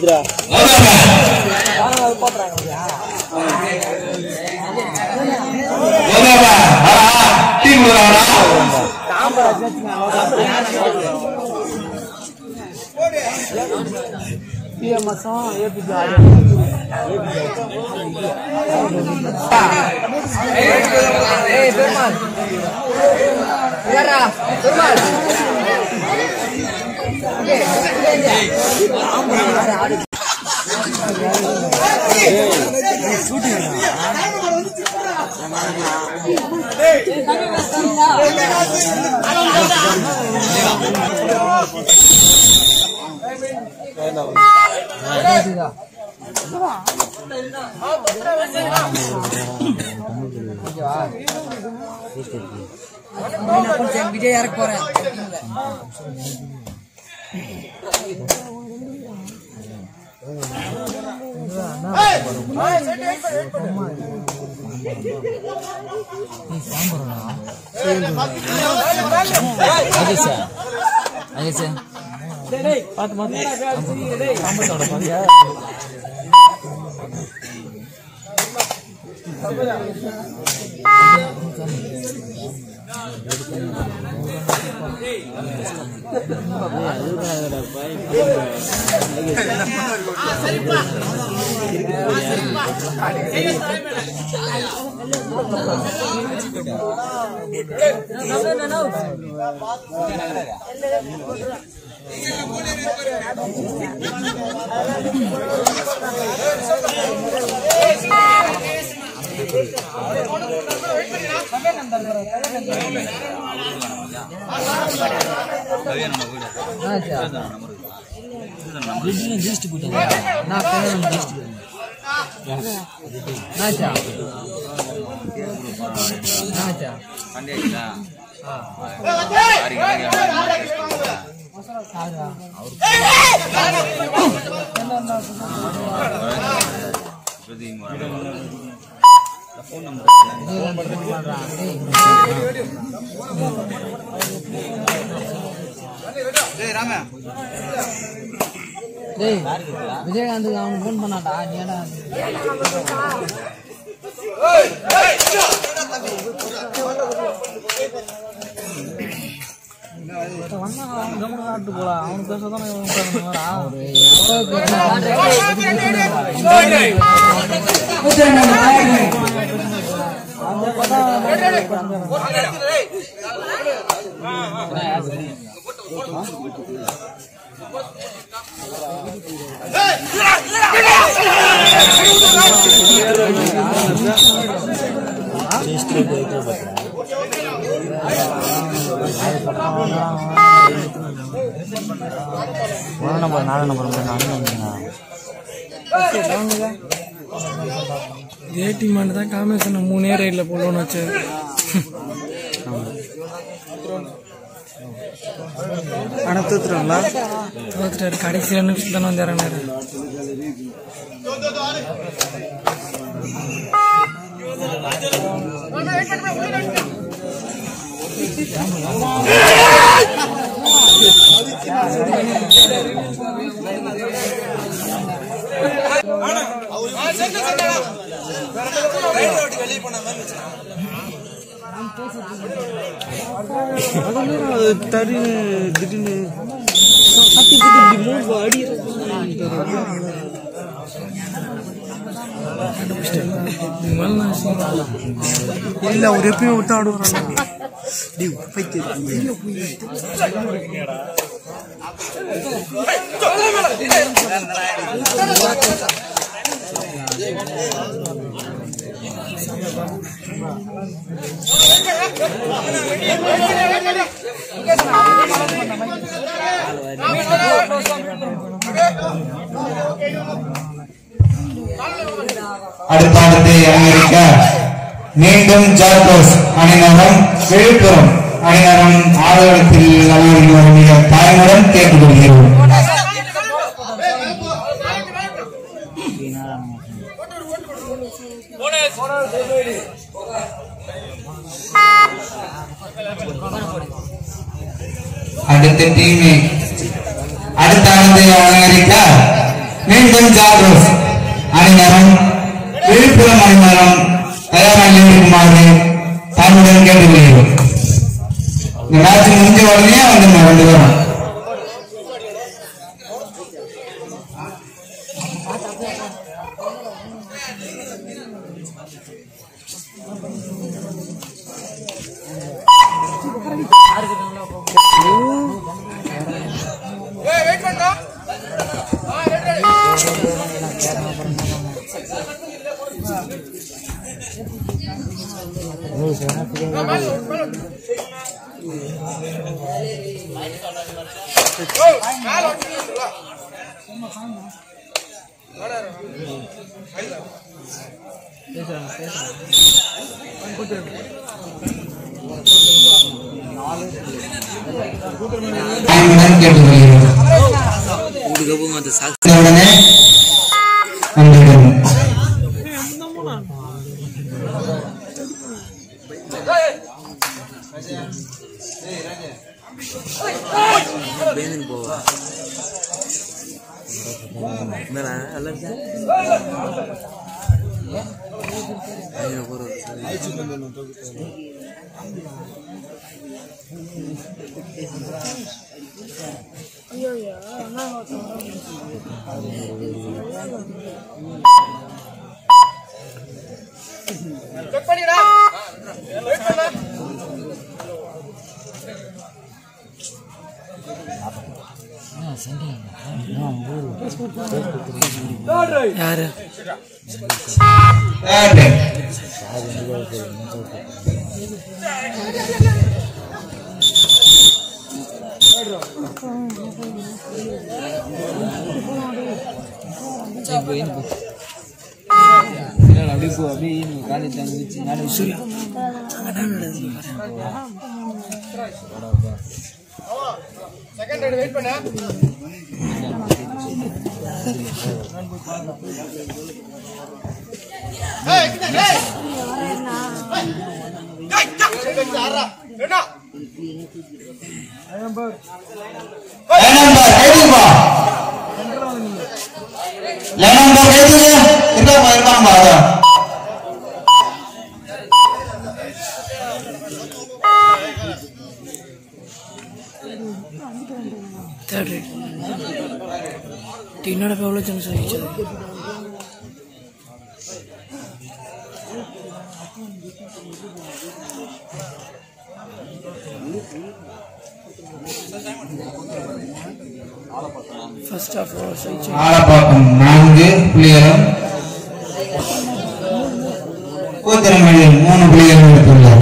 Team Vijay இறக்க போறேன் டேய் விஜயகாந்துக்கு அவன் ஃபோன் பண்ணாடா நீ ஏடா இதே டீம் தான் காம்பினேஷன் மூணே ரைடில் போடணும்னு வச்சு அனுத்துறோம்ல தோத்துட்டாரு கடைசி நிமிஷம் தானே வந்து இறங்கினாரு அது தடி திடீர்னு சட்டி சட்டி இப்படி மூணு அடி இதுக்கு மேல நான் செய்யணும். இல்ல அவர் எப்பயும் விட்டு ஆடுவாங்க டேய் பைத்தியம் அடுத்தானது அமெரிக்க மீண்டும் ஜார்கோஸ் அணிநரம் விழுப்புரம் அணிநரம் ஆதரத்தில் அமர்ந்து மிக தாய்மரம் கேட்டுக்கொள்கிறோம் அடுத்த டீம் அடுத்தானது அமெரிக்கா மீண்டும் ஜாதோஸ் அணிநரம் விழுப்புரம் அணிநரம் தயாராக இருக்குமாறு தானுடன் கேட்டுக்கொள்கிறோம் இந்த மேட்ச் முடிஞ்ச உடனே வந்து ரெண்டு பேரும் தானுடன் கேட்டுக்கொள்கிறோம் இதுக்கப்புறம் அந்த சாக்கு இந்த உடனே வந்துவிடும் பேனுக்கு போவா என்னடா நல்லா இருக்கா ஐயோ, போறது. யாரு தேர்ட் அப்படியே போ அப்படியே காலேஜ் அங்கே வச்சு நாலு சூர்யா லைன் நம்பர் கைதுப்பா லைன் நம்பர் கைதுங்க இருக்காப்பா இருக்காம்பா அதான் தேர்ட் ரைட் என்னோட எவ்வளோ சான்ஸ் ஆகிடுச்சு ஃபர்ஸ்ட் ஆஃப் ஆயிடுச்சு ஆலப்பாக்கம் நான்கு புள்ளிகளும் கூத்திரமணி மூணு புள்ளிகளும் எடுத்துள்ளார்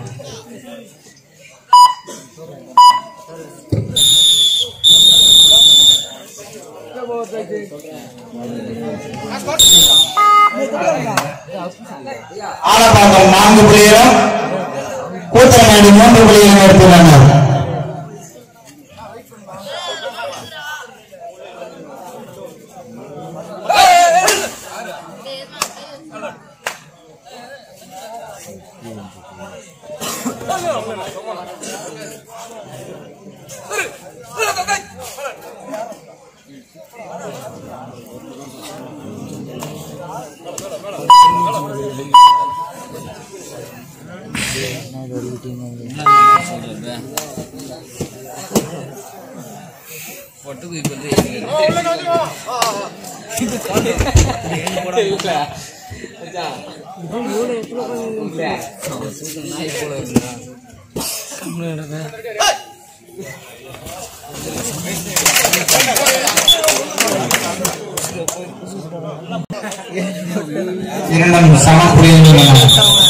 ஆலப்பாக்கம் நான்கு புள்ளிகளும் கூத்திரமணி மூன்று புள்ளிகளும் எடுத்துள்ளனர் ஒட்டுக்கு இப்போ நாய் போல இருந்தா கம்முன்னு இரண்டும் சம புள்ளிகள் உள்ளன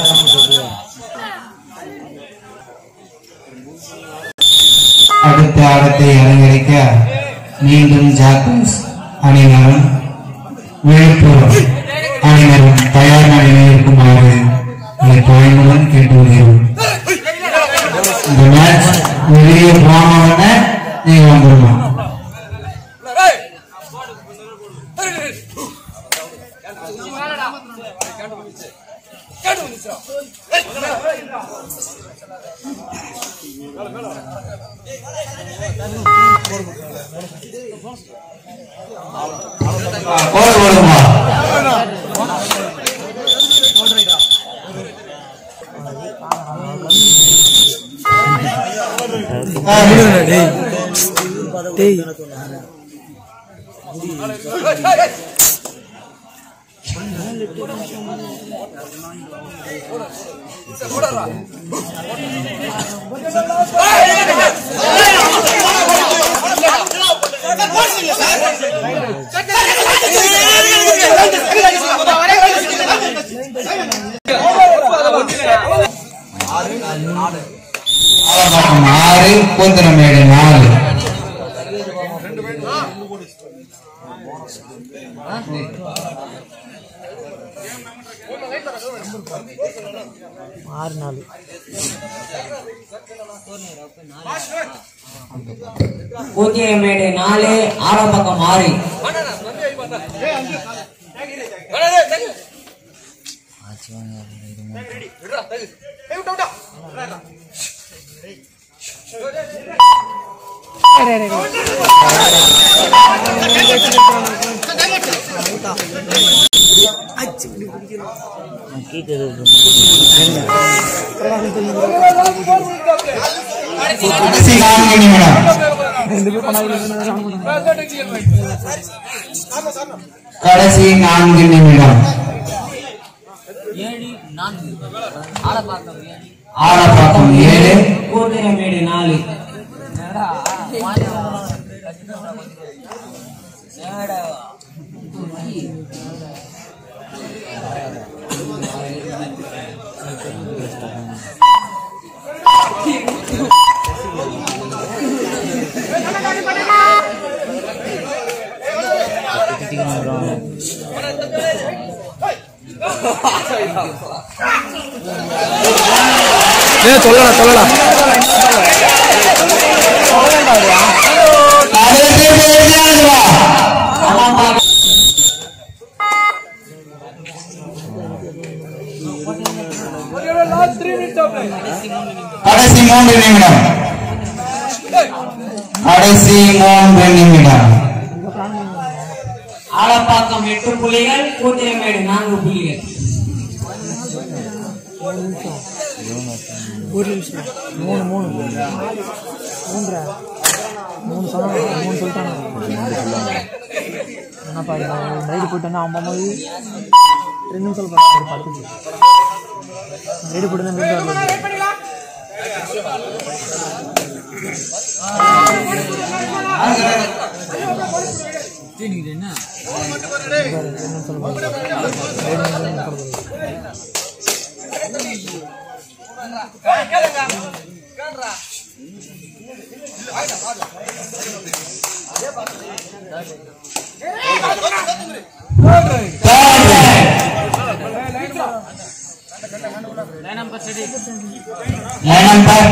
அடுத்த ஆட்டத்தை அலங்கரிக்க மீண்டும் ஜாக்கோஸ் அணியினரும் விழுப்புரம் அணியினரும் தயார் நிலையில் இருக்குமாறு உங்களை தாய்மையுடன் கேட்டுக்கொள்கிறோம் இந்த மேட்ச் வெளியே போன உடனே நீங்க வந்துடலாம் கோல் போடுமா டேய் டேய் ஆலப்பாக்கம் ஆறு கூந்தரமேடு நாலு ஆறு நாலு பூஜ்ஜியமேடு நாலு ஆறாம் பக்கம் ஆறு கடைசி நான்கு நிமிடம் கடைசி நான்கு நிமிடம் ஏழு நான்கு ஆலப்பாக்கம் ஏழு ஆலப்பாக்கம் ஏழு பூஜ்ஜியமேடு நாலு ஏய் சொல்லடா சொல்லடா கடைசி பேசியாதுவா கடைசி மூன்று நிமிடம் கடைசி மூன்று நிமிடம் ஆலப்பாக்கம் எட்டு புள்ளிகள் பூஜ்ஜியமேடு நான்கு புள்ளிகள் ஒரு நிமிஷம் மூணு மூணு மூன்றா மூணு சொன்னாங்க மூணு சொல்லிட்டாங்க என்னப்பா இது ரைடு போயிட்டேன்னா அவன் போகும்போது ரெண்டு நிமிஷம் பார்த்து ஒரு பத்துக்கு ரைடு போட்டு தான் ரெண்டு வரல லைன் நம்பர்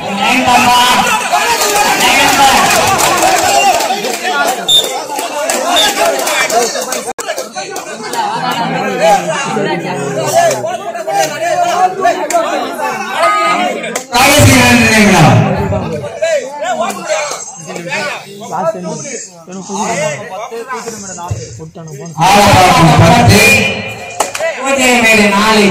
கடைசி இரண்டு நிமிடம் லாஸ்ட் எனக்கு போட்டானு போன ஆலப்பாக்கம் பத்து பூஜ்ஜியமேடு நாலு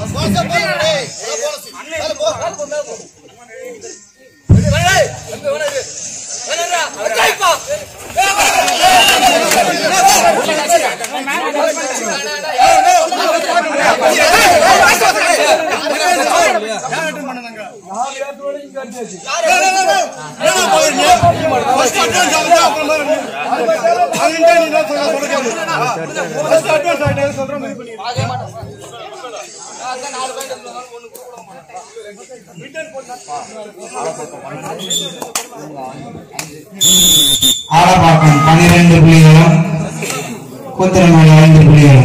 ஆலப்பாக்கம் பன்னிரண்டு புள்ளிகளும் கூத்திரமேடு ஐந்து புள்ளிகளும்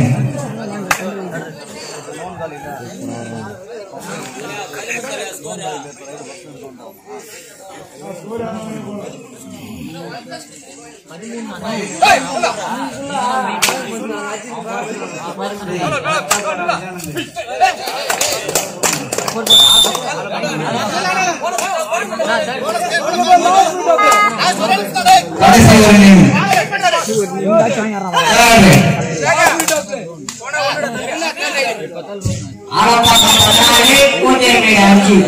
கடைசி ஒரு நிமிடம் எங்காச்சும் வாங்கிடுறான் ஆலப்பாக்கம் பதினாறு பூஞ்சை அஞ்சு